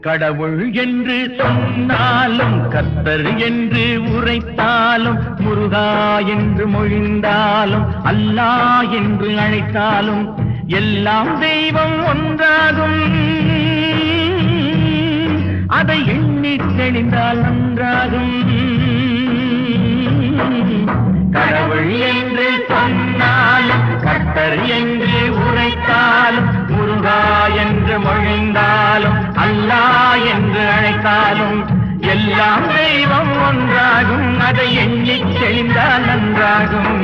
கடவுள் என்று சொன்னாலும் கர்த்தர் என்று உரைத்தாலும் முருகா என்று மொழிந்தாலும் அல்லாஹ் என்று அழைத்தாலும் எல்லாம் தெய்வம் ஒன்றாகும் அதை எண்ணித் தெளிந்தால் நன்றாகும் கடவுள் என்று சொன்னாலும் கர்த்தர் என்று உரைத்தாலும் முருகா என்று மொழிந்தாலும் அல்லாஹ் என்று அழைத்தாலும் எல்லாம் தெய்வம் ஒன்றாகும் அதை எண்ணித் தெளிந்தால் நன்றாகும்